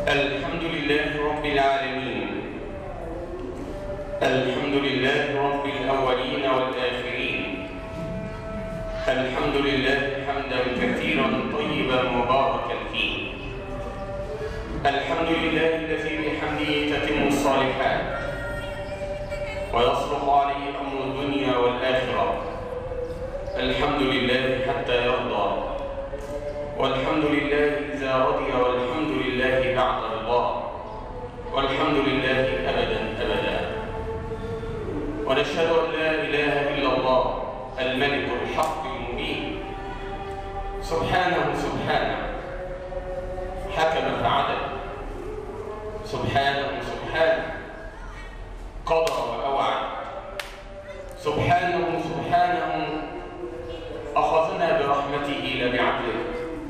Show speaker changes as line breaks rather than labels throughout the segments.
الحمد لله رب العالمين الحمد لله رب الأولين والآخرين الحمد لله حمدا كثيرا طيبا مباركا فيه الحمد لله الذي بحمده تتم الصالحات ويصلح عليه أمر الدنيا والآخرة الحمد لله حتى يرضى والحمد لله إذا رضي والحمد لله بعد رضاه والحمد لله أبدا أبدا ونشهد أن لا إله إلا الله الملك الحق المبين سبحانه سبحانه حكم فعدل سبحانه سبحانه قضى وأوعى سبحانه سبحانه أخذنا برحمته لا بعدله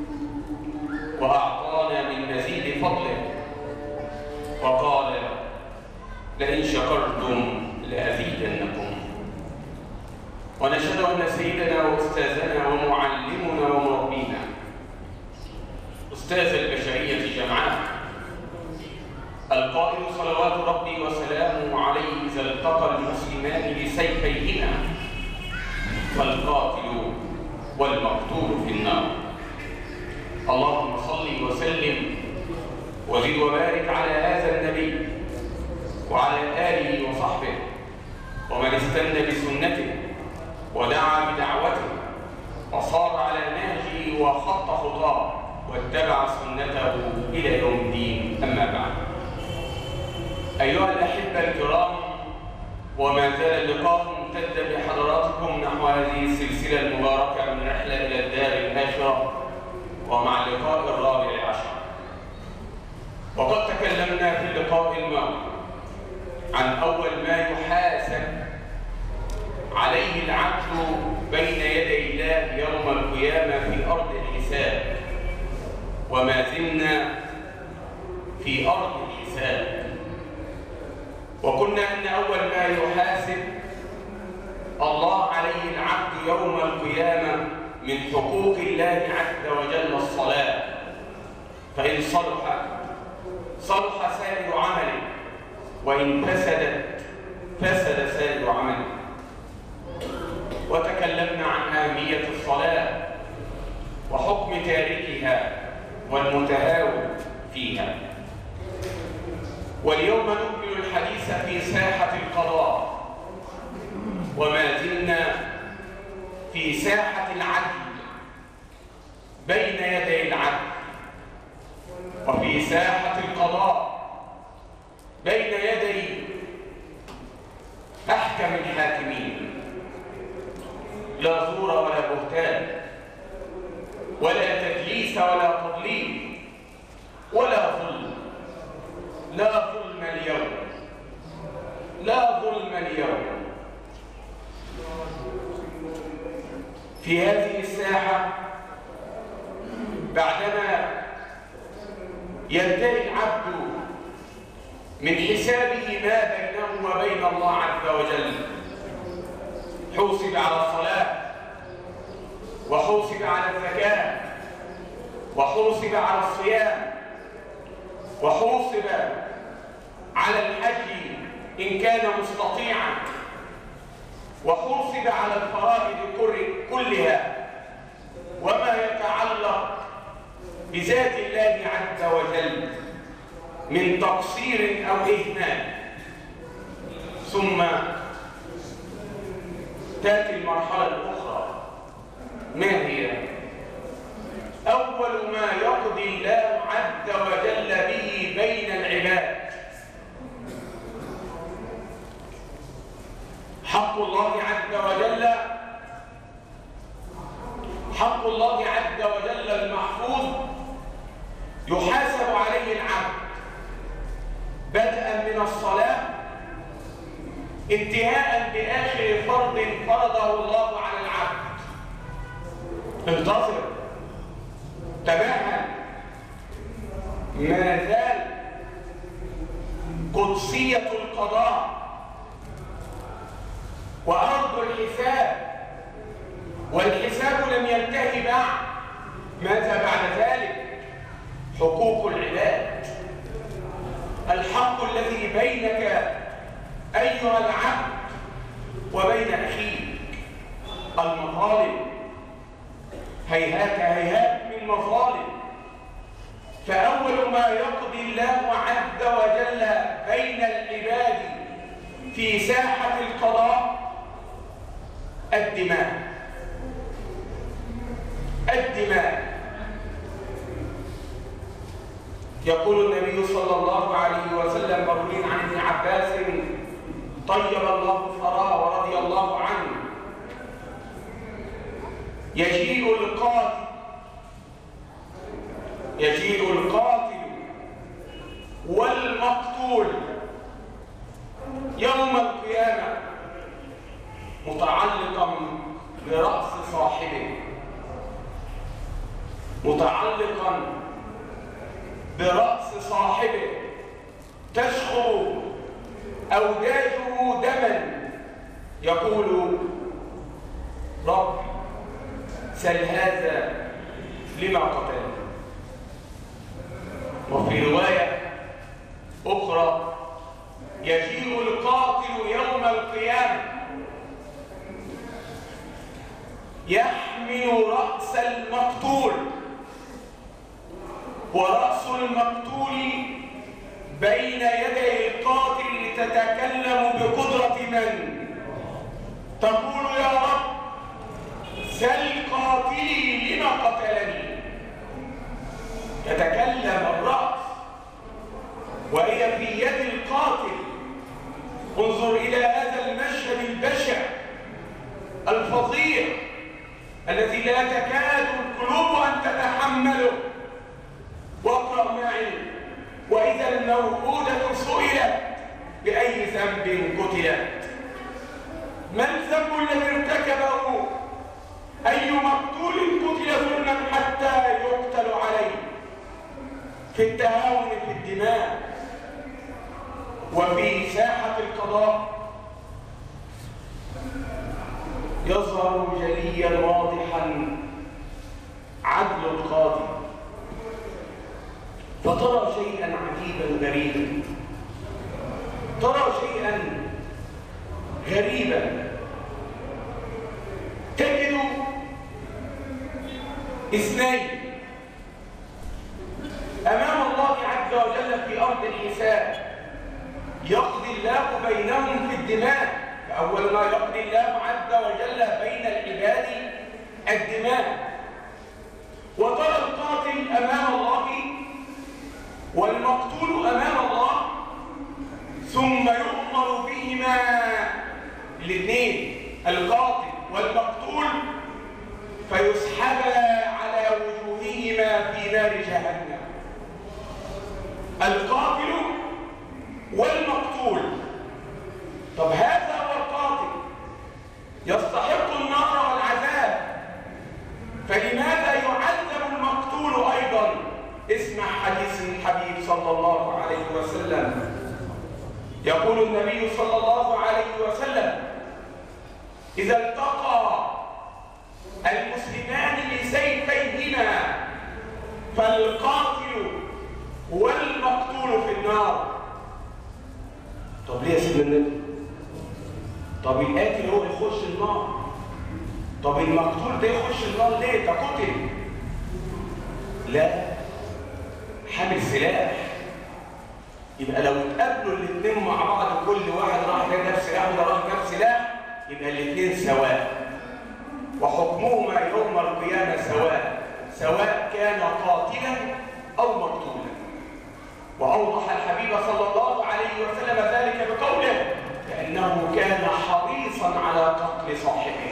وأعطانا من مزيد فضله وقال لئن شكرتم لأزيدنكم ونشهد أن سيدنا وأستاذنا ومعلمنا ومربينا أستاذ البشرية جمعاء القائل صلوات ربي وسلامه عليه إذا التقى المسلمان بسيفيهما فالقاتل والمقتول في النار اللهم صل وسلم وزد وبارك على هذا النبي وعلى آله وصحبه ومن استنى بسنته ودعا بدعوته وصار على نهجه وخط خطاه واتبع سنته إلى يوم الدين أما بعد أيها الأحبة الكرام وما زال اللقاء ممتدا بحضراتكم نحو هذه السلسلة المباركة من رحلة إلى الدار الآخرة ومع اللقاء الرابع عشر وقد تكلمنا في اللقاء الماضي عن أول ما يحاسب عليه العبد بين يدي الله يوم القيامة في أرض الحساب وما زلنا في أرض الحساب وقلنا أن أول ما يحاسب الله عليه العبد يوم القيامة من حقوق الله عز وجل الصلاة فإن صلح صلح سائر عمله وإن فسدت فسد سائر عمله وتكلمنا عن أهمية الصلاة وحكم تاركها والمتهاون فيها واليوم نكمل الحديث في ساحة القضاء وما زلنا في ساحة العدل بين يدي العدل وفي ساحة القضاء بين يدي أحكم الحاكمين لا زور ولا بهتان ولا تدليس ولا تضليل ولا ظلم لا ظلم اليوم لا ظلم اليوم في هذه الساحة بعدما ينتهي العبد من حسابه ما بينه وبين الله عز وجل حوسب على الصلاة وحوسب على الزكاة وحوسب على الصيام وحوسب على الحج إن كان مستطيعا وحوسب على الفرائض كلها وما يتعلق بذات الله عز وجل من تقصير أو إهمال ثم تأتي المرحلة الأخرى ما هي؟ أول ما يقضي الله عز وجل به بين العباد حق الله عز وجل حق الله عز وجل المحفوظ يحاسب عليه العبد بدءا من الصلاة انتهاء بآخر فرض فرضه الله على العبد انتظر تماما ما زال قدسية القضاء وأرض الحساب والحساب لم ينتهي بعد ماذا بعد ذلك حقوق العباد الحق الذي بينك أيها العبد وبين أخيك المظالم هيهات هيهات من مظالم فأول ما يقضي الله عز وجل بين العباد في ساحة القضاء الدماء الدماء يقول النبي صلى الله عليه وسلم مروي عن ابن عباس طيب الله ثراه ورضي الله عنه يجيء القاتل يجيء القاتل والمقتول يوم القيامة متعلقا برأس صاحبه متعلقا برأس صاحبه تشخر أوداجه دما يقول رب سل هذا لما قتل وفي رواية أخرى يجيء القاتل يوم القيامة يحمل رأس المقتول ورأس المقتول بين يدي القاتل تتكلم بقدرة من تقول يا رب سل قاتلي لما قتلني تتكلم الرأس وهي في يد القاتل انظر إلى هذا المشهد البشع الفظيع الذي لا تكاد القلوب أن تتحمله واقرأ معي وإذا الموءودة سئلت بأي ذنب قتلت ما الذنب الذي ارتكبه أي مقتول قتل ظلما حتى يقتل عليه في التهاون في الدماء وفي ساحة القضاء يظهر جليا واضحا عدل القاضي فترى شيئا عجيبا غريبا ترى شيئا غريبا تجد اثنين امام الله عز وجل في ارض الحساب يقضي الله بينهم في الدماء فاول ما يقضي الله عز وجل بين العباد الدماء وترى القاتل امام الله والمقتول امام الله ثم يؤمر بهما الاثنين القاتل والمقتول فيسحبا على وجوههما في نار جهنم القاتل والمقتول طب هذا هو القاتل يستحق النار والعذاب فلماذا يعذب المقتول ايضا اسمع حديث الحبيب صلى الله عليه وسلم يقول النبي صلى الله عليه وسلم إذا التقى المسلمان بسيفيهما فالقاتل والمقتول في النار طب ليه يا سيدنا النبي طب القاتل هو يخش النار طب المقتول ده يخش النار ليه ده قتل لا حامل سلاح يبقى لو اتقابلوا الاثنين مع بعض كل واحد راح جاب سلاح وده راح جاب سلاح يبقى الاثنين سواء وحكمهما يوم القيامه سواء سواء كان قاتلا او مقتولا واوضح الحبيب صلى الله عليه وسلم ذلك بقوله كانه كان حريصا على قتل صاحبه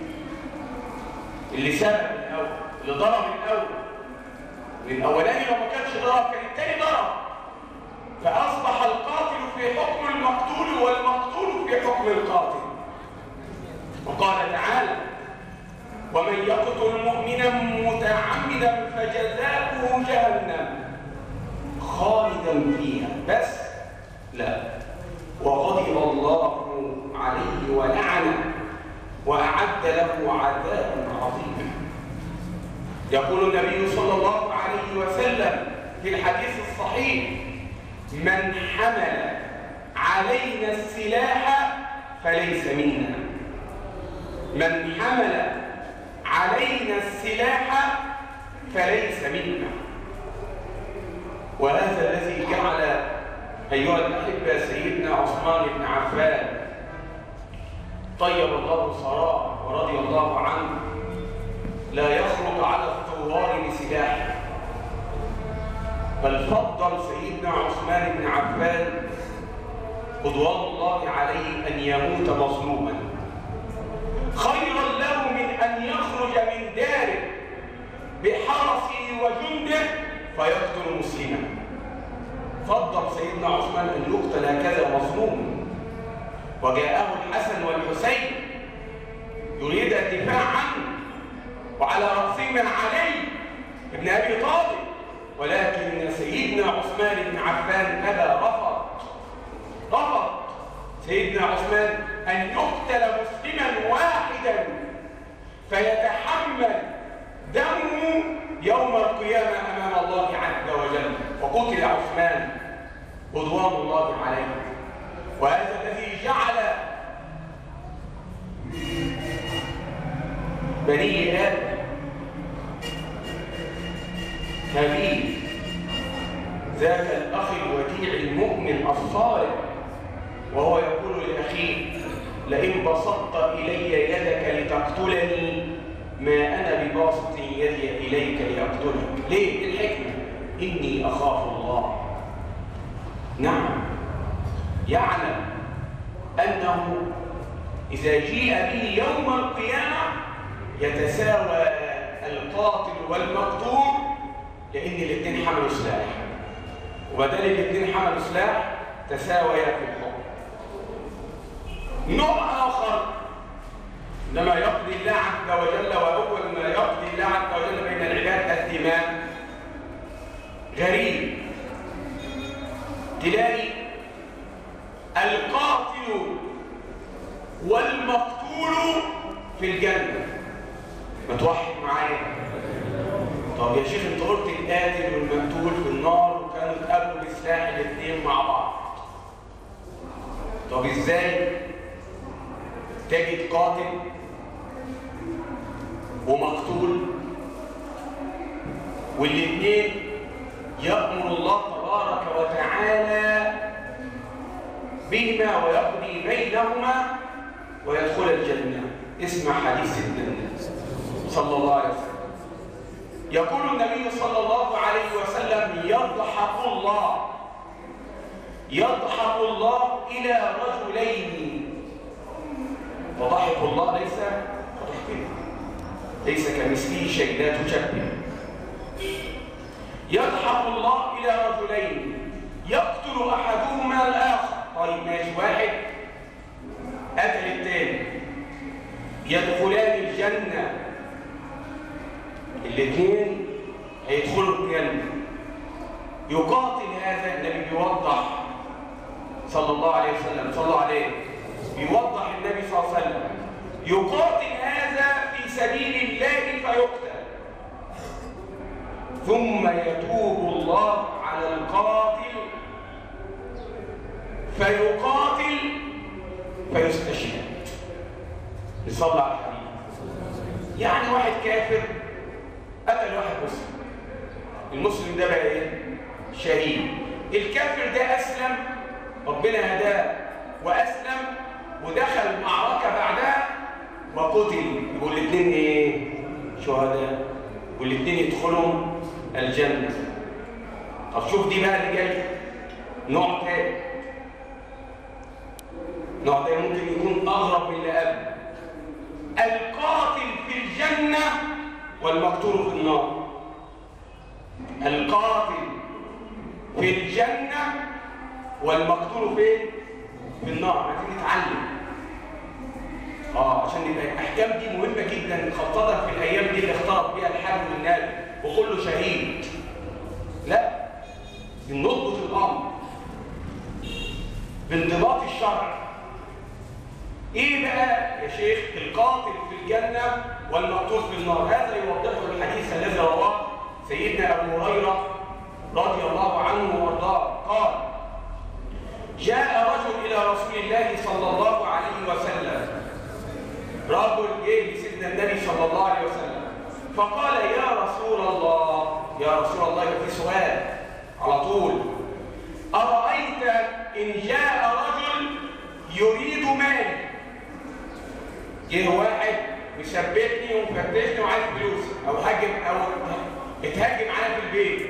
اللي سبب الاول اللي ضرب الاول الاولاني لو ما كانش ضرب كان الثاني ضرب فاصبح القاتل في حكم المقتول والمقتول في حكم القاتل وقال تعالى ومن يقتل مؤمنا متعمدا فجزاؤه جهنم خالدا فيها بس لا وغضب الله عليه ولعنه واعد له عذابا عظيما يقول النبي صلى الله عليه وسلم في الحديث الصحيح من حمل علينا السلاح فليس منا من حمل علينا السلاح فليس منا وهذا الذي جعل أيها الأحبة سيدنا عثمان بن عفان طيب الله ثراه ورضي الله عنه لا يخرج على الثوار بسلاحه بل فضل سيدنا عثمان بن عفان رضوان الله عليه أن يموت مظلوما خيرا له من أن يخرج من داره بحرسه وجنده فيقتل مسلما فضل سيدنا عثمان أن يقتل هكذا مظلوما وجاءه الحسن والحسين يريد الدفاع عنه وعلى رأسهما علي ابن أبي طالب ولكن سيدنا عثمان بن عفان أبى رفض رفض سيدنا عثمان أن يقتل مسلما واحدا فيتحمل دمه يوم القيامة أمام الله عز وجل وقتل عثمان رضوان الله عليه وهذا الذي جعل بني آدم هابيل ذاك الأخ الوديع المؤمن الصالح وهو يقول لأخيه لئن بسطت إلي يدك لتقتلني ما أنا بباسط يدي إليك لأقتلك ليه؟ الحكمة إني أخاف الله نعم يعلم أنه إذا جيء به يوم القيامة يتساوى القاتل والمقتول لأن الاثنين حملوا سلاح وبدل الاثنين حملوا سلاح تساويا في الحكم نوع آخر لما يقضي الله عز وجل وأول ما يقضي الله عز وجل بين العباد الدماء غريب تلاقي القاتل والمقتول في الجنة ما توحد معايا طب يا شيخ انت قلت القاتل والمقتول في النار وكانوا اتقابلوا بالسلاح الاثنين مع بعض طب ازاي تجد قاتل ومقتول والاثنين يأمر الله تبارك وتعالى بهما ويقضي بينهما ويدخل الجنة اسمع حديث الجنة صلى الله عليه وسلم يقول النبي صلى الله عليه وسلم يضحك الله يضحك الله إلى رجلين وضحك الله ليس كضحكنا ليس كمثله شيء لا تشبه يضحك الله إلى رجلين يقتل أحدهما الآخر طيب ماشي واحد قتل الثاني يدخلان الجنة الاثنين هيدخلوا الجنة يقاتل هذا النبي بيوضح صلى الله عليه وسلم صلى الله عليه بيوضح النبي صلى الله عليه وسلم يقاتل هذا في سبيل الله فيقتل ثم يتوب الله على القاتل فيقاتل فيستشهد نصلي على الحبيب يعني واحد كافر قتل واحد مسلم المسلم ده بقى ايه شهيد الكافر ده اسلم ربنا هداه واسلم ودخل المعركه بعدها وقتل يقول الاثنين ايه شهداء والاثنين يدخلوا الجنه طب شوف دي بقى اللي جاي نوع تاني نوع ده ممكن يكون اغرب من اللي قبل القاتل في الجنه والمقتول في النار القاتل في الجنة والمقتول فين؟ في النار عايزين نتعلم اه عشان يبقى الاحكام دي مهمه جدا خاصه في الايام دي اللي اختلط بيها الحال والنال وكله شهيد لا بنضبط الامر بانضباط الشرع ايه بقى يا شيخ القاتل في الجنه والمقتول في النار هذا يوضحه الحديث الذي رواه سيدنا ابو هريره رضي الله عنه وارضاه قال جاء رجل إلى رسول الله صلى الله عليه وسلم رجل جه لسيدنا النبي صلى الله عليه وسلم فقال يا رسول الله يا رسول الله في سؤال على طول أرأيت إن جاء رجل يريد مالي جه واحد مثبتني ومفتشني وعايز فلوس او هاجم او اتهاجم عليا في البيت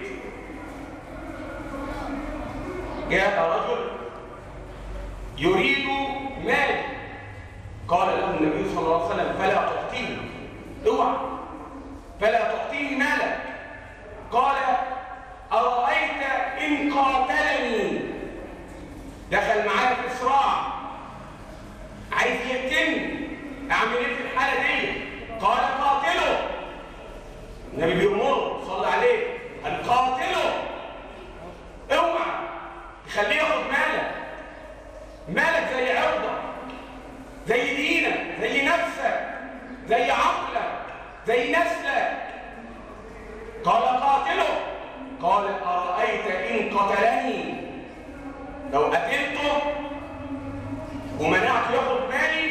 جاء رجل يريد مالي قال له النبي صلى الله عليه وسلم فلا تعطيه اوعى فلا تعطيه مالك قال أرأيت إن قاتلني دخل معايا في صراع عايز يقتلني اعمل ايه في الحاله دي قال قاتله النبي بيأمره صلى عليه قال قاتله اوعى تخليه ياخد مالك مالك زي عرضك زي دينك زي نفسك زي عقلك زي نسلك قال قاتله قال أرأيت إن قتلني لو قتلته ومنعته ياخد مالي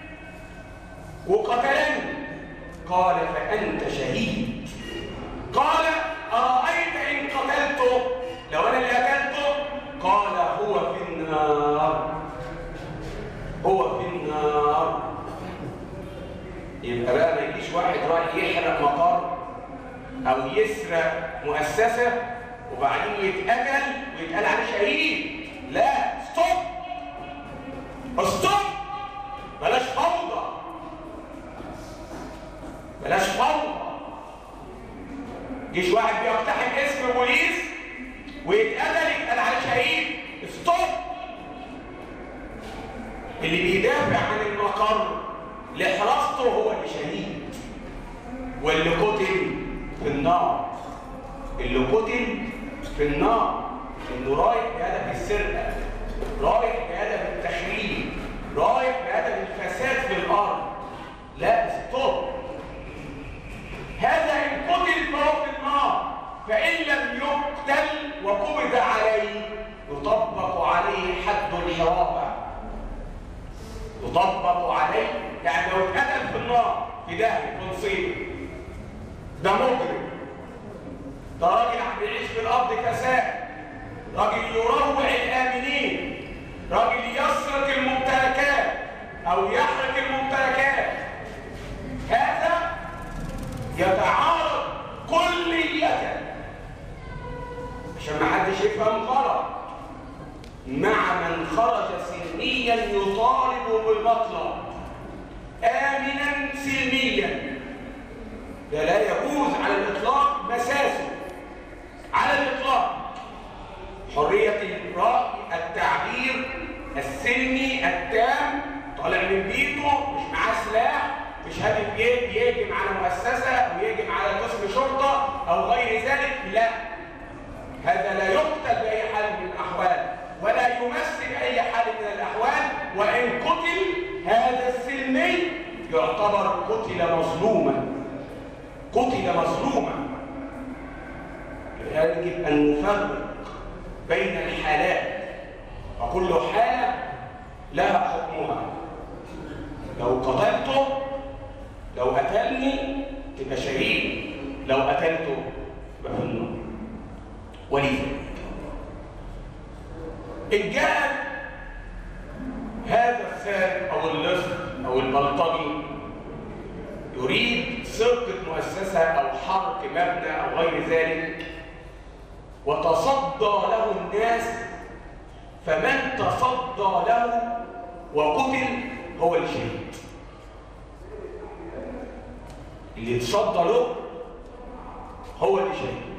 وقتلني قال فأنت شهيد قال أرأيت إن قتلته لو أنا اللي قتلته قال هو في النار هو في النار يبقى بقى ما يجيش واحد رايح يحرق مقر أو يسرق مؤسسة وبعدين يتقتل ويتقال عليه شهيد لا ستوب ستوب بلاش فوضى بلاش فوضى جيش واحد بيقتحم اسم بوليس ويتقتل يتقال عليه شهيد ستوب اللي بيدافع عن المقر لحراسته هو اللي شهيد واللي قتل في النار اللي قتل في النار انه رايح بهدف السرقه رايح بهدف التخريب رايح بهدف الفساد في الارض لا ستوب هذا ان قتل فهو في النار فان لم يقتل وقبض عليه يطبق عليه حد الحرابه يطبق عليه يعني لو اتقتل في النار في داهيه في مصيبه ده مجرم ده راجل عم بيعيش في الارض فساد راجل يروع الامنين راجل يسرق الممتلكات او يحرق الممتلكات هذا يتعارض كلية عشان ما حدش يفهم غلط مع من خرج سلميا يطالب بالمطلب آمنا سلميا ده لا يجوز على الإطلاق مساسه على الإطلاق حرية الرأي التعبير السلمي التام طالع من بيته مش معاه سلاح مش هدف يهجم على مؤسسة أو يهجم على قسم شرطة أو غير ذلك لا هذا لا يقتل بأي حال من الأحوال ولا يمس بأي حال من الأحوال وإن قتل هذا السلمي يعتبر قتل مظلوما قتل مظلوما يجب أن نفرق بين الحالات وكل حالة لها حكمها لو قتلته لو قتلني تبقى شهيد لو قتلته يبقى في النار ولذا إن جاء هذا السارق أو اللص أو البلطجي يريد سرقة مؤسسة أو حرق مبنى أو غير ذلك وتصدى له الناس فمن تصدى له وقتل هو الشهيد اللي تصدى له هو اللي شهيد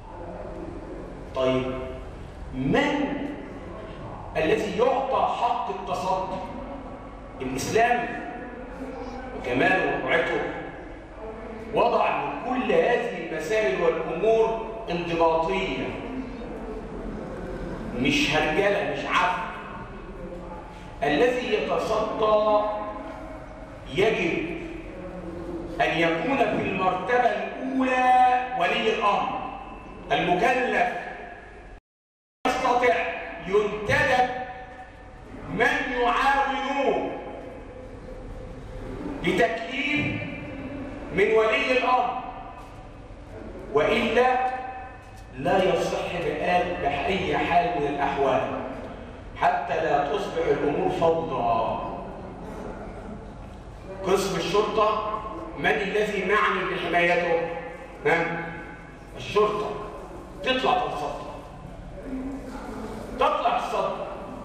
طيب من الذي يعطى حق التصدي الإسلام وكماله وقعته وضع لكل هذه المسائل والأمور انضباطية مش هرجلة مش عفو الذي يتصدى يجب أن يكون في المرتبة الأولى ولي الأمر المكلف يستطيع ينتدب بتكليف من ولي الأمر وإلا لا يصح بآل بأي حال من الأحوال حتى لا تصبح الأمور فوضى قسم الشرطة من الذي معني بحمايته؟ من؟ الشرطة تطلع تصدق تطلع تصدق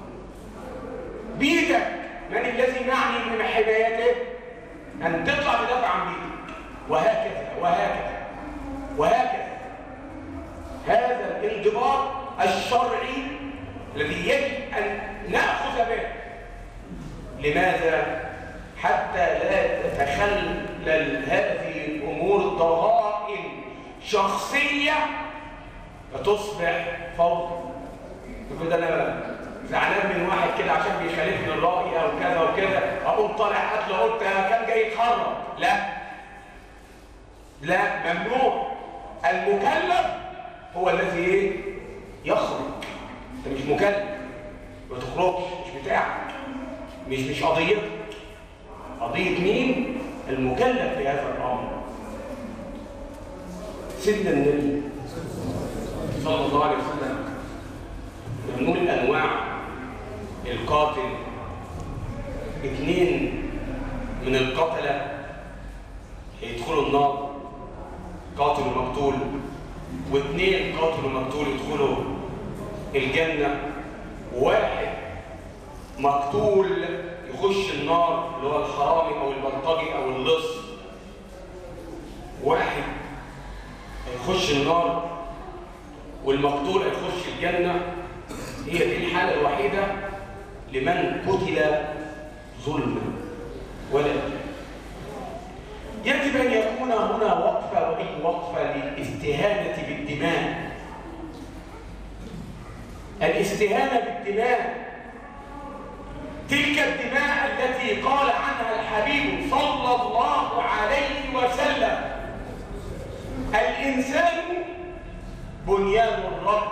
بيدك من الذي معني بحمايته؟ أن تطلع تدافع عن بيدك وهكذا وهكذا وهكذا هذا الانضباط الشرعي الذي يجب أن نأخذ به لماذا؟ حتى لا تتخلل هذه الأمور ضغائن شخصية فتصبح فوضى يقول ده أنا زعلان من واحد كده عشان بيخالفني الرأي أو كذا وكذا أقوم طالع قتل قلت كان جاي يتخرج لا لا ممنوع المكلف هو الذي ايه يخرج انت مش مكلف ما تخرجش مش بتاعك مش مش قضيتك قضيه مين المكلف بهذا الامر سيدنا النبي صلى الله عليه وسلم نقول انواع القاتل اثنين من القتله هيدخلوا النار قاتل ومقتول واثنين قاتل ومقتول يدخلوا الجنة وواحد مقتول يخش النار اللي هو الحرامي او البلطجي او اللص واحد هيخش النار والمقتول هيخش الجنة هي دي الحالة الوحيدة لمن قتل ظلما ولا يجب أن يكون هنا وقفة وأي وقفة للاستهانة بالدماء الاستهانة بالدماء تلك الدماء التي قال عنها الحبيب صلى الله عليه وسلم الإنسان بنيان الرب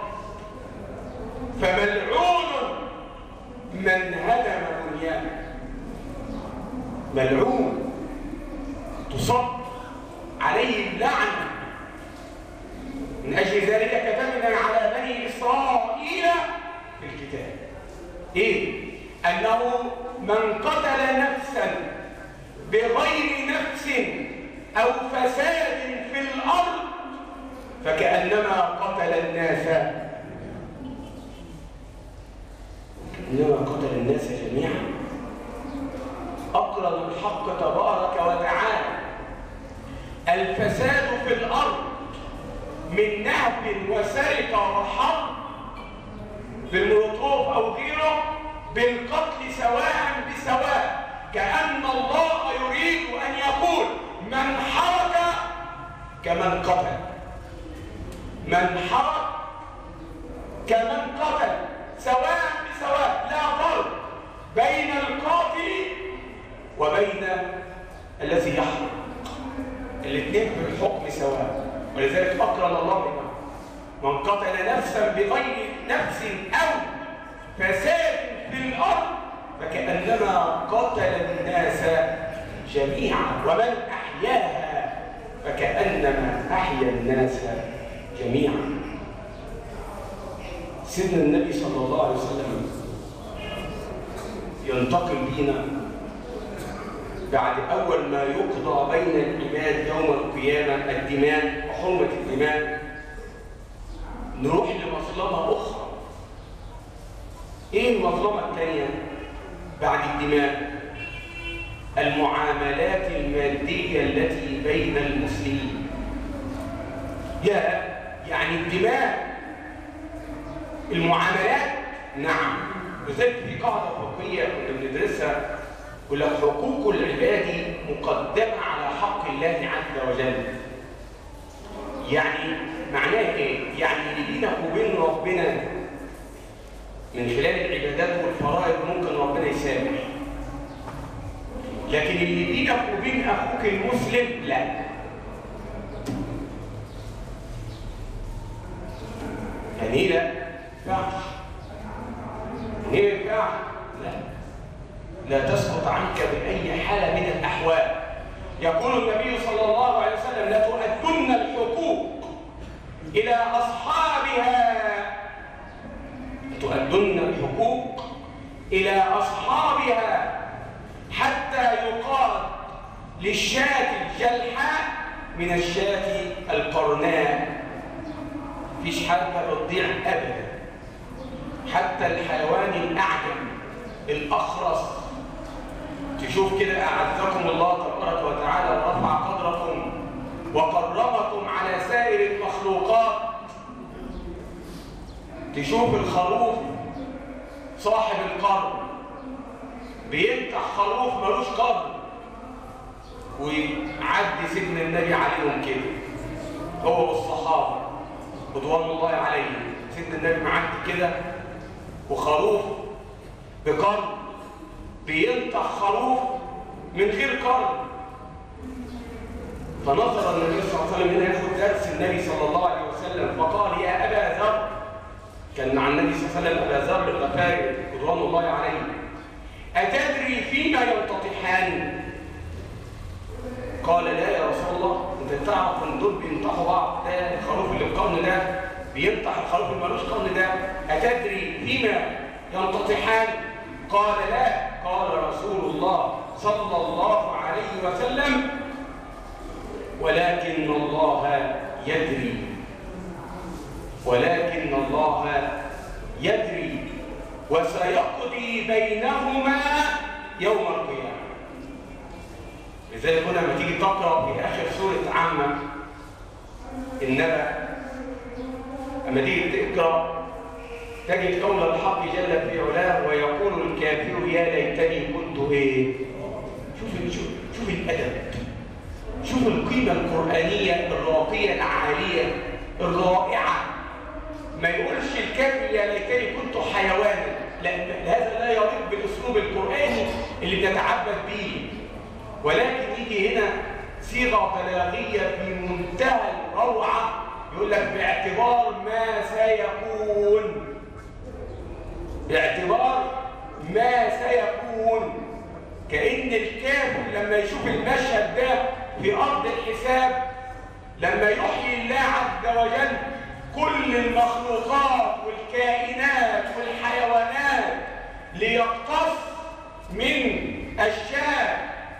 فملعون من هدم بنيانه ملعون تصب عليه اللعنة من أجل ذلك كتبنا على بني إسرائيل في الكتاب إيه؟ أنه من قتل نفسا بغير نفس أو فساد في الأرض فكأنما قتل الناس إنما قتل الناس جميعا أقرض الحق تبارك وتعالى الفساد في الأرض من نهب وسرقة وحرب بالملوطوف أو غيره بالقتل سواء بسواء كأن الله يريد أن يقول من حرك كمن قتل من حرك كمن قتل سواء بسواء لا فرق بين القاتل وبين الذي يحرق الاثنين في الحكم سواء ولذلك أكرم الله بنا من قتل نفسا بغير نفس أو فساد في الأرض فكأنما قتل الناس جميعا ومن أحياها فكأنما أحيا الناس جميعا سيدنا النبي صلى الله عليه وسلم ينتقل بينا بعد أول ما يقضى بين العباد يوم القيامة الدماء وحرمة الدماء نروح لمظلمة أخرى إيه المظلمة الثانية بعد الدماء المعاملات المادية التي بين المسلمين يا يعني الدماء المعاملات نعم وذلك في قاعدة فقهية كنا بندرسها يقول لك حقوق العباد مقدمة على حق الله عز وجل يعني معناه ايه؟ يعني اللي بينك وبين ربنا من خلال العبادات والفرائض ممكن ربنا يسامح لكن اللي بينك وبين اخوك المسلم لا يعني ايه لا؟ ينفعش يعني ايه ينفعش؟ لا لا تسقط عنك بأي حالة من الأحوال يقول النبي صلى الله عليه وسلم لتؤدن الحقوق إلى أصحابها تؤدن الحقوق إلى أصحابها حتى يقال للشاة الجلحاء من الشاة القرناء فيش حاجة بتضيع أبدا حتى الحيوان الأعجم الأخرس تشوف كده أعزكم الله تبارك وتعالى ورفع قدركم وكرمكم على سائر المخلوقات تشوف الخروف صاحب القرن بيفتح خروف ملوش قرن ويعدي سيدنا النبي عليهم كده هو والصحابه رضوان الله عليهم سيدنا النبي معدي كده وخروف بقرن بينطح خروف من غير قرن فنظر النبي صلى الله عليه وسلم هنا ياخد درس النبي صلى الله عليه وسلم فقال يا ابا ذر كان مع النبي صلى الله عليه وسلم ابا ذر الغفاري رضوان الله عليه اتدري فيما ينتطحان قال لا يا رسول الله انت تعرف ان دول بينطحوا بعض ده الخروف اللي القرن ده بينطح الخروف اللي ملوش قرن ده اتدري فيما ينتطحان قال لا قال رسول الله صلى الله عليه وسلم ولكن الله يدري ولكن الله يدري وسيقضي بينهما يوم القيامة لذلك هنا لما تيجي تقرأ في آخر سورة عامة النبأ لما تيجي تقرأ تجد قول الحق جل في علاه ويقول الكافر يا ليتني كنت ايه شوف شوف شوف الادب شوف القيمه القرانيه الراقيه العاليه الرائعه ما يقولش الكافر يا ليتني كنت حيوانا لا هذا لا يليق بالاسلوب القراني اللي بنتعبد به ولكن يجي هنا صيغه بلاغيه في منتهى الروعه يقول لك باعتبار ما سيكون باعتبار ما سيكون كأن الكافر لما يشوف المشهد ده في أرض الحساب لما يحيي الله عز وجل كل المخلوقات والكائنات والحيوانات ليقتص من الشاة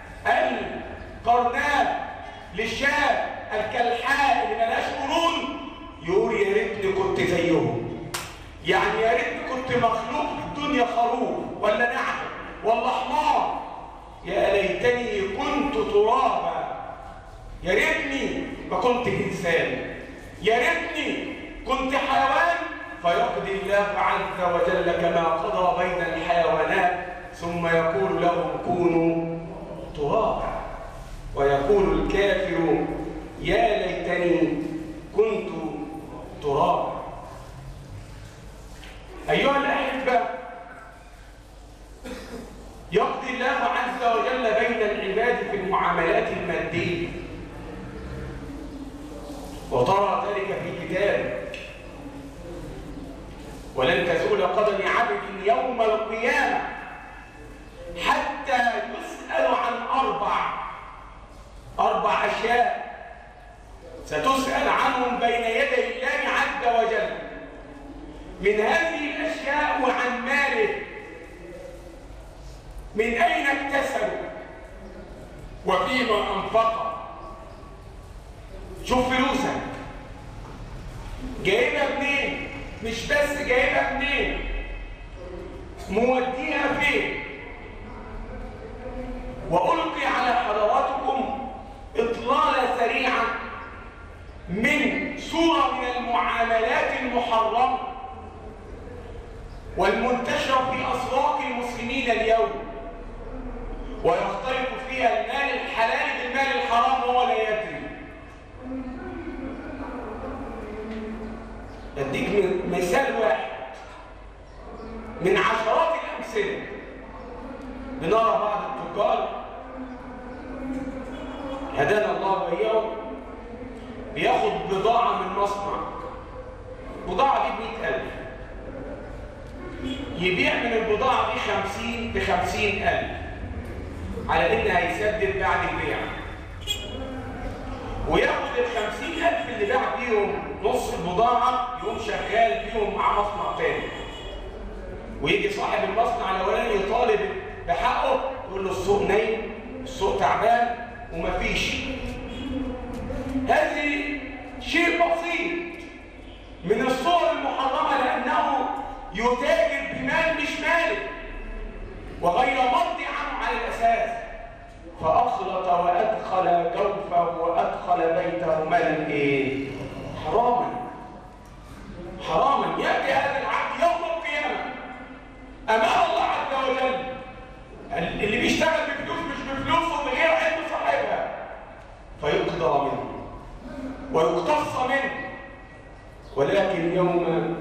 القرناء للشاة الكلحاء اللي ملهاش قرون يقول يا ريتني كنت زيهم يعني يا ريتني كنت مخلوق في الدنيا خروف ولا نعجة ولا حمار يا ليتني كنت ترابا يا ريتني ما كنت انسان يا ريتني كنت حيوان فيقضي الله عز وجل كما قضى بين الحيوانات ثم يقول لهم كونوا ترابا ويقول الكافر يا ليتني كنت ترابا أيها الأحبة يقضي الله عز وجل بين العباد في المعاملات المادية وترى ذلك في كتابه ولن تزول قدم عبد يوم القيامة حتى يسأل عن أربع أربع أشياء ستسأل عنهم بين يدي الله عز وجل من هذه الأشياء وعن ماله من أين اكتسب وفيما أنفق شوف فلوسك جايبها منين مش بس جايبها منين موديها فين وألقي على حضراتكم إطلالة سريعة من صورة من المعاملات المحرمة والمنتشرة في أسواق المسلمين اليوم ويختلط فيها المال الحلال بالمال الحرام وهو لا يدري أديك مثال واحد من عشرات الأمثلة بنرى بعض التجار هدانا الله وإياهم بياخد بضاعة من مصنع البضاعة دي بمئة ألف يبيع من البضاعة دي خمسين بخمسين ألف على إن هيسدد بعد البيع وياخد الخمسين ألف اللي باع بيهم نص البضاعة يقوم شغال بيهم مع مصنع تاني ويجي صاحب المصنع الأولاني يطالب بحقه يقول له السوق نايم السوق تعبان ومفيش هذه شيء بسيط من الصور المحرمة لأنه يتاجر بمال مش مالك وغير مرضي عنه على الأساس فأخلط وأدخل جوفه وأدخل بيته مالا إيه؟ حراما حراما يأتي هذا العبد يوم القيامة أمام الله عز وجل اللي بيشتغل بفلوس مش بفلوسه من غير علم صاحبها فيقضى منه ويقتص منه ولكن يوم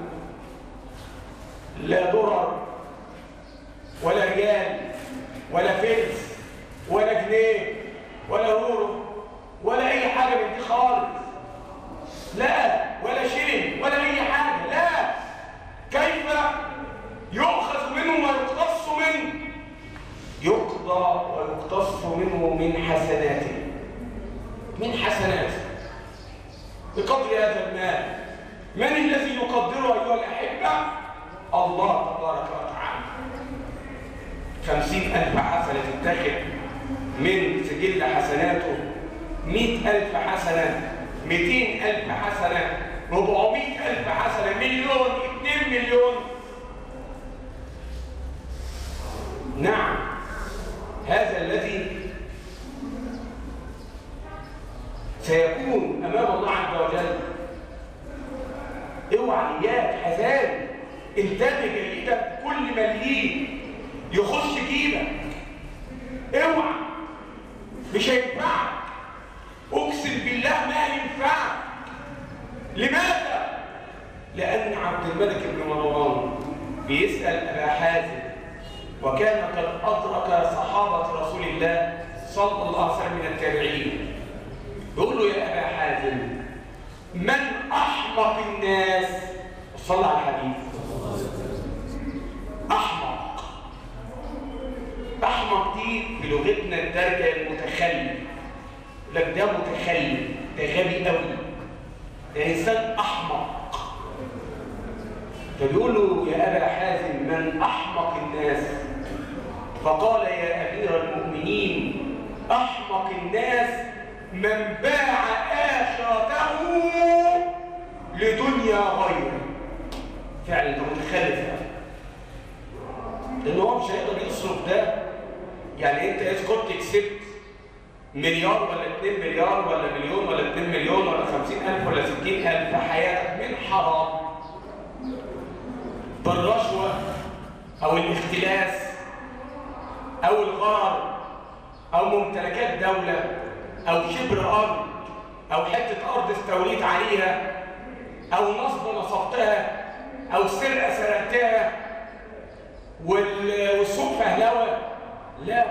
لا ضرر ولا ريال ولا فلس ولا جنيه ولا يورو ولا اي حاجه من دي خالص لا ولا شيء ولا اي حاجه لا كيف يؤخذ منه ويقتص منه يقضى ويقتص منه من حسناته من حسناته بقدر هذا المال من الذي يقدره ايها الاحبه الله تبارك وتعالى خمسين ألف حسنة تتخذ من سجل حسناته مئة ألف حسنة مئتين ألف حسنة ربعمائة ألف حسنة مليون اثنين مليون نعم هذا الذي سيكون أمام الله عز وجل اوعى اياك حذاري انتبه جيدا كل مليين يخش جيبك اوعى مش هينفعك اقسم بالله ما ينفعك لماذا لان عبد الملك بن مروان بيسال ابا حازم وكان قد ادرك صحابه رسول الله صلى الله عليه وسلم من التابعين بيقول له يا ابا حازم من احمق الناس صلى على الحديث احمق احمق دي في لغتنا الدرجه المتخلف لك ده متخلف ده غبي قوي ده انسان احمق فبيقول له يا ابا حازم من احمق الناس فقال يا امير المؤمنين احمق الناس من باع اخرته لدنيا غيره فعلا ده متخلف يعني لان هو مش هيقدر يصرف ده يعني انت اذا كنت كسبت مليار ولا 2 مليار ولا مليون ولا 2 مليون ولا 50000 ولا 60000 في حياتك من حرام بالرشوه او الاختلاس او الغرر او ممتلكات دوله او شبر ارض او حته ارض استوليت عليها او نصب نصبتها او سرقه سرقتها والسوق فهلوه لا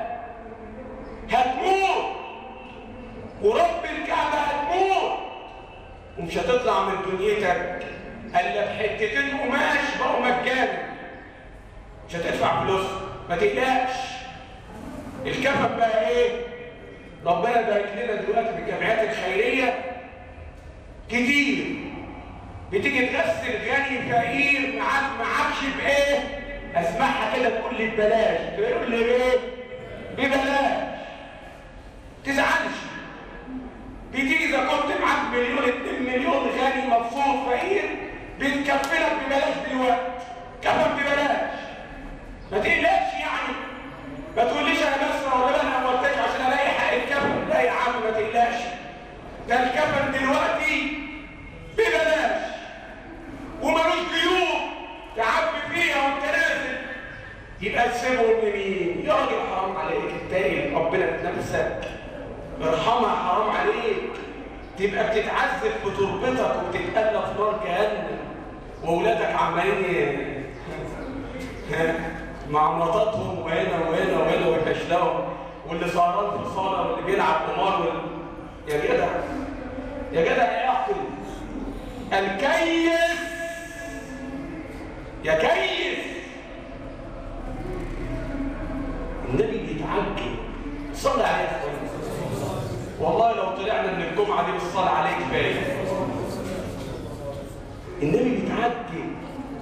هتموت ورب الكعبه هتموت ومش هتطلع من دنيتك الا بحتتين قماش بقوا مجانا مش هتدفع فلوس ما تقلقش الكفن بقى ايه ربنا بارك لنا دلوقتي بالجمعيات الخيريه كتير بتيجي تغسل غني فقير معاك معكش بايه اسمعها كده تقول لي ببلاش تقول لي ايه ببلاش تزعلش بتيجي اذا كنت معاك مليون 2 مليون غني مبسوط فقير بتكفلك ببلاش دلوقتي كفن ببلاش ما تقلقش يعني ما تقوليش انا بس ولا انا قلتلك عشان الاقي حق الكفن لا يا عم ما تقلقش ده الكفن دلوقتي ببلاش ومالوش جيوب تعبي فيها وانت نازل يبقى تسيبه لمين يا راجل حرام عليك التاني ربنا بنفسك ارحمها حرام عليك تبقى بتتعذب في تربتك وبتتقلب في نار جهنم واولادك عمالين مع مراتاتهم وهنا وهنا وهنا ويفشلوا واللي سهران في الصاله واللي بيلعب قمار وال... يا جدع يا جدع اعقل الكيس يا كيس النبي بيتعجب صلى عليه وسلم والله لو طلعنا من الجمعه دي النبي بيتعجب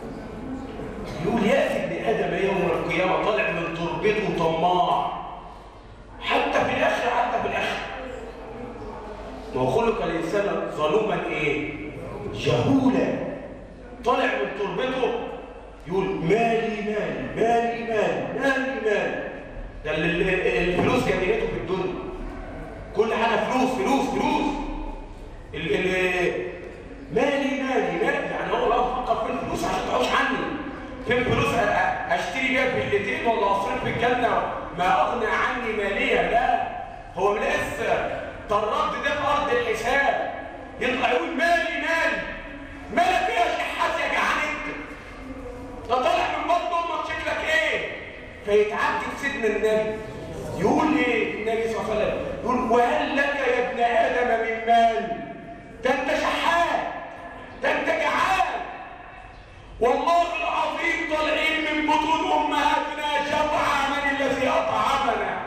يقول يأتي ابن آدم يوم القيامة طالع من تربته طماع حتى في الآخر حتى في الآخر ما هو خلق الإنسان ظلوما إيه؟ جهولا طالع من تربته يقول مالي مالي مالي مالي مالي مالي ده الفلوس جميلته في الدنيا كل حاجة فلوس فلوس فلوس ال ال مالي مالي مالي يعني هو لو فكر في الفلوس عشان تعوش عني فين فلوس اشتري بيها فيلتين ولا اصرف في الجنه ما اغنى عني ماليه لا هو من لسه طرقت ده في ارض الحساب يطلع يقول مالي مالي مالك ايه يا شحات يا جعان انت ده طالع من بطن امك شكلك ايه فيتعدي في سيدنا النبي يقول ايه النبي صلى الله عليه وسلم يقول وهل لك يا ابن ادم من مال ده انت شحات ده انت جعان والله العظيم طالعين من بطون امهاتنا جوعا من الذي اطعمنا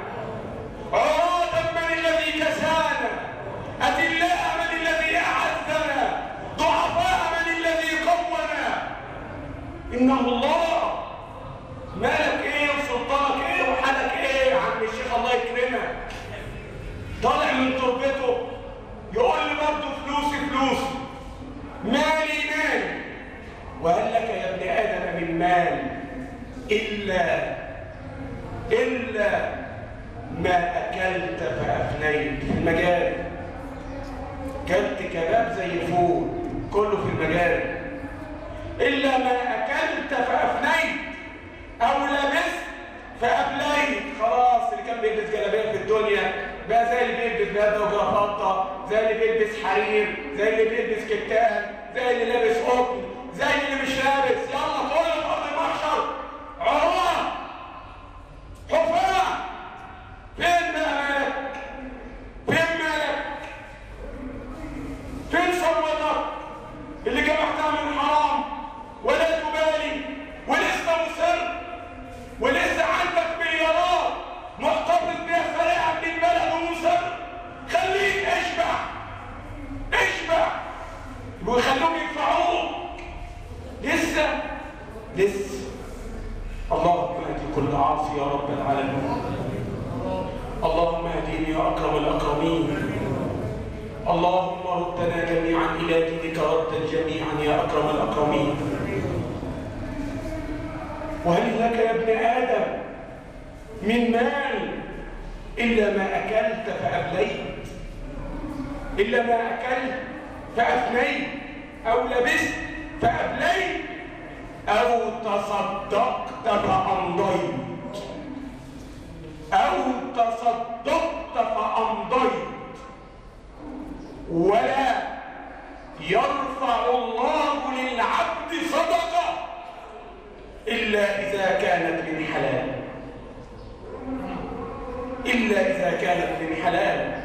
عراة من الذي كسانا اذلاء من الذي اعزنا ضعفاء من الذي قونا انه الله مالك ايه وسلطانك ايه وحالك ايه يا عم الشيخ الله يكرمك طالع من تربته يقول لي برضه فلوسي فلوسي مالي مالي وهل لك يا ابن آدم من مال إلا إلا ما أكلت فأفنيت في المجال كلت كباب زي الفول كله في المجال إلا ما أكلت فأفنيت أو لبست فأبليت خلاص اللي كان بيلبس جلابيه في الدنيا بقى زي اللي بيلبس بهذا وجرافطة زي اللي بيلبس حرير زي اللي بيلبس كتان زي اللي لابس قطن زي اللي مش لابس يلا كل في ارض المحشر عروه حفاة فين بقى مالك فين مالك فين ثروتك اللي جمعتها من حرام ولا تبالي ولسه مصر ولسه عندك مليارات محتفظ بيها سريعه من البلد ومصر خليك اشبع اشبع ويخلوهم يدفعوك لسه لسه اللهم اهدي كل عاصي يا رب العالمين اللهم اهديني يا اكرم الاكرمين اللهم ردنا جميعا الى دينك ردا جميعا يا اكرم الاكرمين وهل لك يا ابن ادم من مال الا ما اكلت فابليت الا ما اكلت فافنيت او لبست فأبليت أو تصدقت فأمضيت أو تصدقت فأمضيت ولا يرفع الله للعبد صدقة إلا إذا كانت من حلال إلا إذا كانت من حلال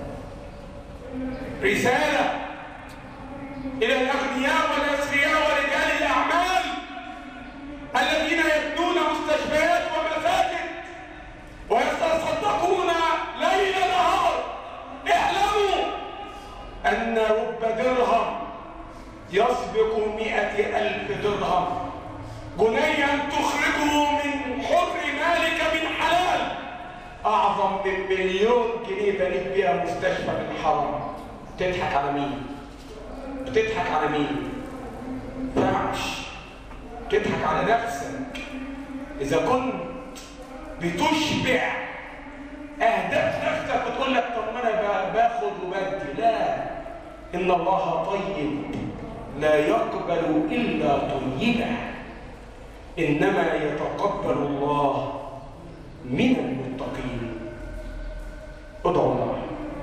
رسالة إلى الأغنياء والأثرياء ورجال الأعمال الذين يبنون مستشفيات ومساجد ويتصدقون ليل نهار اعلموا أن رب درهم يسبق مئة ألف درهم بنيا تخرجه من حر مالك من حلال أعظم من مليون جنيه بنيت بيها مستشفى من حرام تضحك على مين؟ بتضحك على مين فعش تضحك على نفسك اذا كنت بتشبع اهداف نفسك وتقول لك طب ما انا باخد وبدي لا ان الله طيب لا يقبل الا طيبا انما يتقبل الله من المتقين ادعوا الله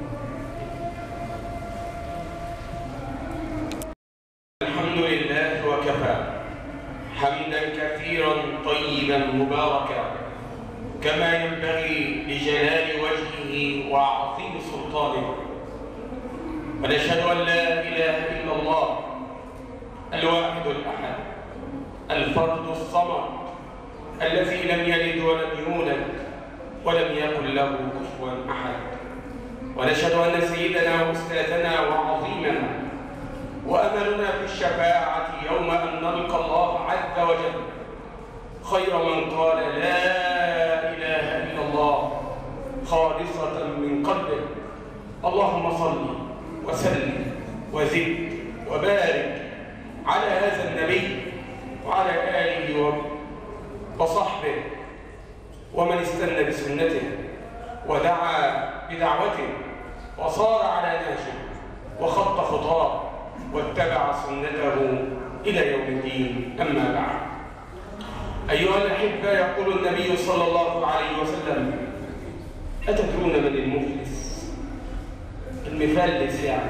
الحمد لله وكفى حمدا كثيرا طيبا مباركا كما ينبغي لجلال وجهه وعظيم سلطانه ونشهد ان لا اله الا الله الواحد الاحد الفرد الصمد الذي لم يلد ولم يولد ولم يكن له كفوا احد ونشهد ان سيدنا واستاذنا وعظيمنا وأملنا في الشفاعة يوم أن نلقى الله عز وجل خير من قال لا إله إلا الله خالصة من قلبه اللهم صل وسلم وزد وبارك على هذا النبي وعلى آله وصحبه ومن استنى بسنته ودعا بدعوته وصار على نهجه وخط خطاه واتبع سنته إلى يوم الدين أما بعد أيها الأحبة يقول النبي صلى الله عليه وسلم أتدرون من المفلس المفلس يعني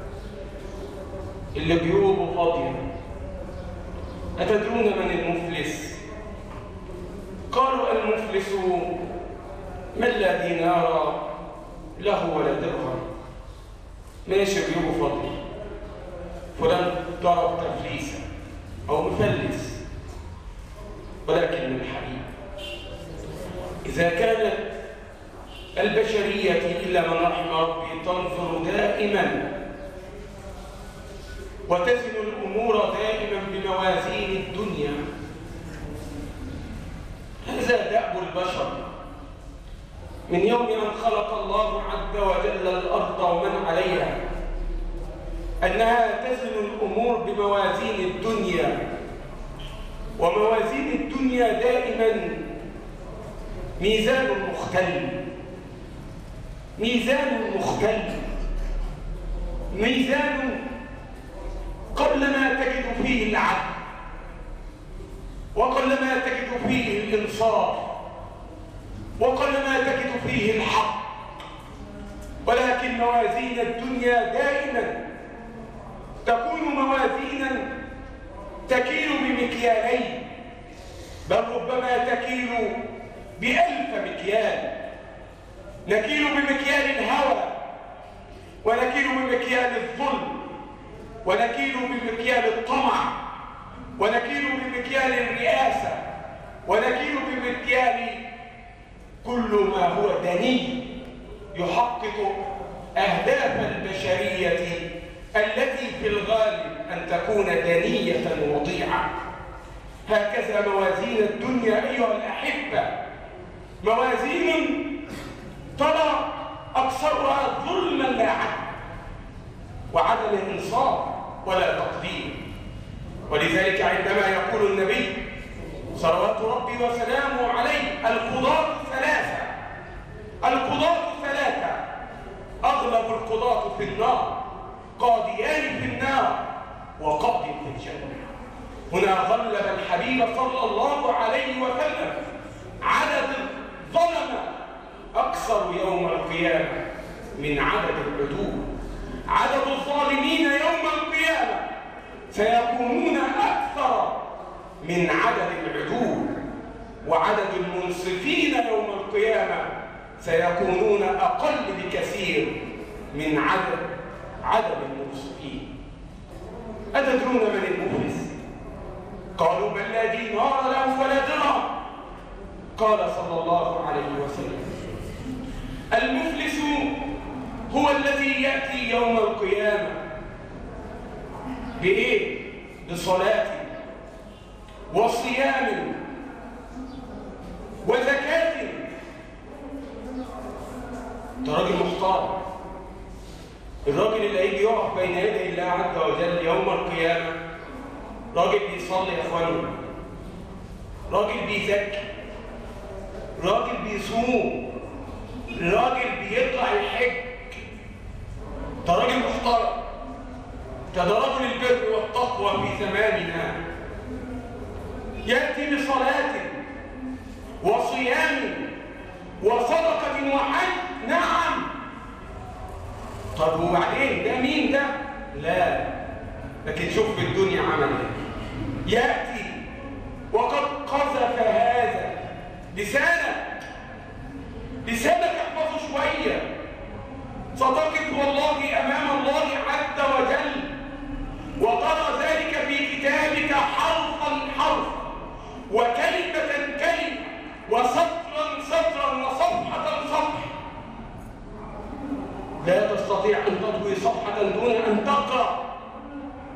اللي جيوبه فاضية أتدرون من المفلس قالوا المفلس من لا دينار له ولا درهم ماشي جيوبه فاضية فلان ضرب تفليسا أو مفلس ولكن من الحبيب إذا كانت البشرية إلا من رحم ربي تنظر دائما وتزن الأمور دائما بموازين الدنيا هذا دأب البشر من يوم أن خلق الله عز وجل الأرض ومن عليها أنها تزن الأمور بموازين الدنيا وموازين الدنيا دائما ميزان مختل ميزان مختل ميزان قلما تجد فيه العدل وقلما تجد فيه الإنصاف وقلما تجد فيه الحق ولكن موازين الدنيا دائما تكون موازينا تكيل بمكيالين بل ربما تكيل بألف مكيال نكيل بمكيال الهوى ونكيل بمكيال الظلم ونكيل بمكيال الطمع ونكيل بمكيال الرئاسة ونكيل بمكيال كل ما هو دني يحقق أهداف البشرية التي في الغالب أن تكون دنية وضيعة هكذا موازين الدنيا أيها الأحبة موازين ترى أكثرها ظلما لا عدل وعدم إنصاف ولا تقدير ولذلك عندما يقول النبي صلوات ربي وسلامه عليه القضاة ثلاثة القضاة ثلاثة أغلب القضاة في النار قاضيان في النار وقاض في الجنة هنا غلب الحبيب صلى الله عليه وسلم عدد الظلمة أكثر يوم القيامة من عدد العدول عدد الظالمين يوم القيامة سيكونون أكثر من عدد العدول وعدد المنصفين يوم القيامة سيكونون أقل بكثير من عدد عدد المنصفين أتدرون من المفلس؟ قالوا بل لا دينار له ولا درهم قال صلى الله عليه وسلم المفلس هو الذي يأتي يوم القيامة بإيه؟ بصلاة وصيام وزكاة ده راجل محترم الراجل اللي هيجي يقف بين يدي الله عز وجل يوم القيامة راجل بيصلي يا اخواني راجل بيزكي راجل بيصوم راجل بيطلع الحج ده راجل محترم ده ده رجل البر والتقوى في زماننا يأتي بصلاة وصيام وصدقة وحج نعم طب وبعدين ده مين ده؟ لا لكن شوف في الدنيا عمل ايه يأتي وقد قذف هذا لسانك لسانك احفظه شوية ستقف والله أمام الله عز وجل وترى ذلك في كتابك حرفا حرفا وكلمة كلمة وسطرا سطرا وصفحة صفحة لا تستطيع أن تطوي صفحة دون أن تقرأ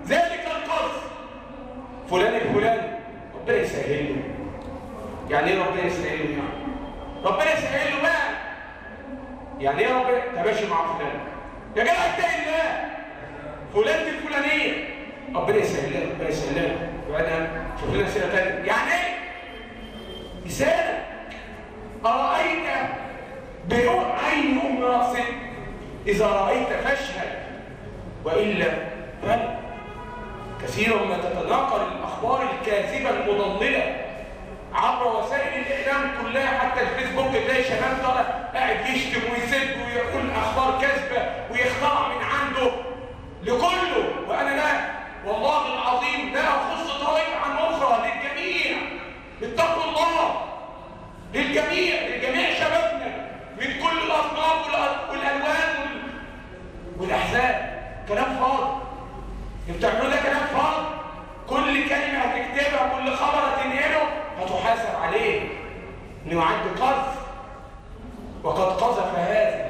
فلان الفلاني ربنا يسهل له يعني ايه ربنا يسهل له يعني ربنا يسهل له بقى يعني ايه ربنا تماشي مع فلان يا جدع اتقي الله فلانة الفلانية ربنا يسهل لها ربنا يسهل لها وبعدها شوف لنا سيرة تانية يعني ايه؟ رسالة أرأيت بعين أم رأسك إذا رأيت فاشهد وإلا فلا كثيرا ما تتناقل الأخبار الكاذبة المضللة عبر وسائل الإعلام كلها حتى الفيسبوك تلاقي شباب طالع قاعد يشتم ويسب ويقول أخبار كاذبة ويخترع من عنده لكله وأنا لا والله العظيم لا أخص طريق عن أخرى للجميع اتقوا الله للجميع لجميع شبابنا من كل الأصناف والألوان والأحزاب كلام فاضي اللي بتعملوه ده كلام فاضي كل كلمة هتكتبها كل خبر هتنقله هتحاسب عليه انه يعد قذف وقد قذف هذا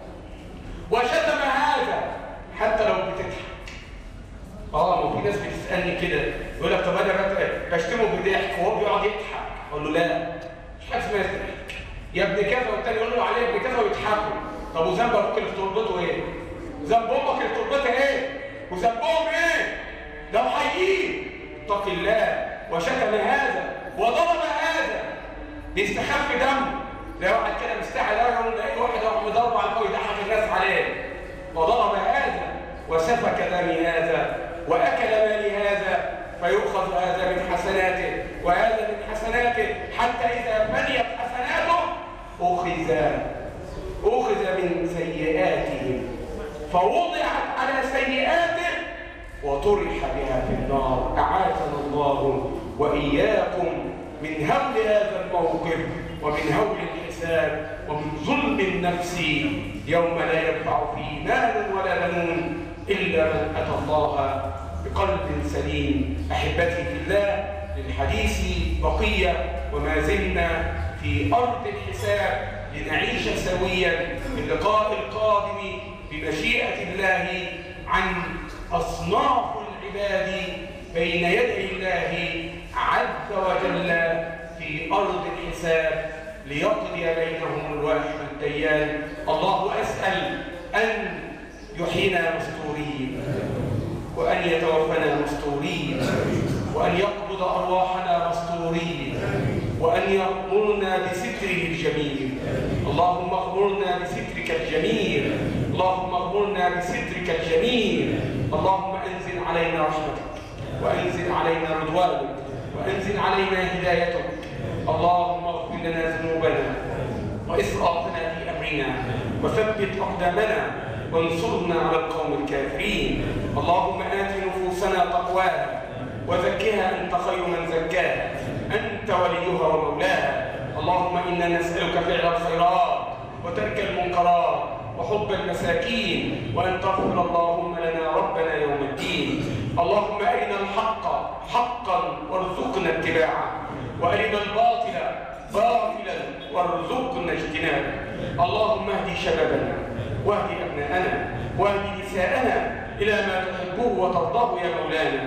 وشتم هذا حتى لو بتضحك اه ما في ناس بتسالني كده يقول لك طب انا بشتمه بضحك وهو بيقعد يضحك اقول له لا مش حاجه اسمها ضحك يا ابن كذا والتاني يقول له عليه ابن كذا ويضحكوا طب وذنب ابوك اللي في تربته ايه؟ ذنب امك اللي في تربتها ايه؟ وذنبهم ايه؟ لو حيين اتق الله وشتم هذا وضرب هذا بيستخف دمه زي واحد كده مستحي ده يقول ايه واحد يروح مضرب على الفوق يضحك الناس عليه وضرب هذا وسفك دم هذا واكل مال هذا فيؤخذ هذا من حسناته وهذا من حسناته حتى اذا فنيت حسناته اخذ اخذ من سيئاتهم فوضعت على سيئاته وطرح بها في النار أعاذنا الله وإياكم من هول هذا الموقف ومن هول الحساب ومن ظلم النفس يوم لا ينفع فيه مال ولا بنون إلا من أتى الله بقلب سليم أحبتي في الله للحديث بقية وما زلنا في أرض الحساب لنعيش سويا في اللقاء القادم بمشيئة الله عن أصناف العباد بين يدي الله عز وجل في أرض الحساب ليقضي بينهم الواحد الديان الله أسأل أن يحيينا مستورين وأن يتوفنا مستورين وأن يقبض أرواحنا مستورين وأن يأمرنا بستره الجميل اللهم اغمرنا بسترك الجميل اللهم اغمرنا بسترك الجميل اللهم أنزل علينا رحمتك وأنزل علينا رضوانك وأنزل علينا هدايتك اللهم اغفر لنا ذنوبنا وإسرافنا في أمرنا وثبت أقدامنا وانصرنا على القوم الكافرين اللهم آت نفوسنا تقواها وزكها أنت خير من زكاها أنت وليها ومولاها اللهم إنا نسألك فعل الخيرات وترك المنكرات وحب المساكين وأن تغفر اللهم لنا ربنا يوم الدين اللهم أرنا الحق حقا وارزقنا اتباعه وأرنا الباطل باطلا وارزقنا اجتنابه اللهم اهدي شبابنا واهدي أبناءنا واهدي نساءنا إلى ما تحبه وترضاه يا مولانا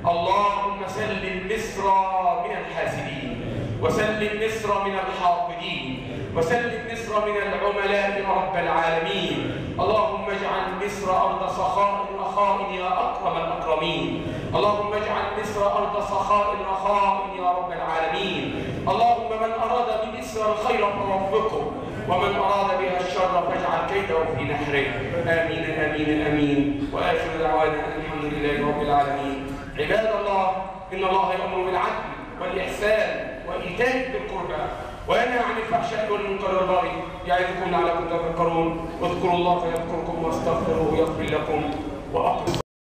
اللهم سلم مصر من الحاسدين وسلم مصر من الحاقدين وسلم مصر من العملاء رب العالمين اللهم اجعل مصر أرض سخاء رخاء يا أكرم الأكرمين اللهم اجعل مصر أرض سخاء رخاء يا رب العالمين اللهم من أراد بمصر الخير فوفقه ومن أراد بها الشر فاجعل كيده في نحره آمين آمين آمين وآخر دعوانا أن الحمد لله رب العالمين عباد الله إن الله يأمر بالعدل والإحسان وإيتاء ذي القربى وينهى عن الفحشاء والمنكر والبغي يعظكم لعلكم تذكرون واذكروا الله يذكركم واستغفروه يغفر لكم وأقم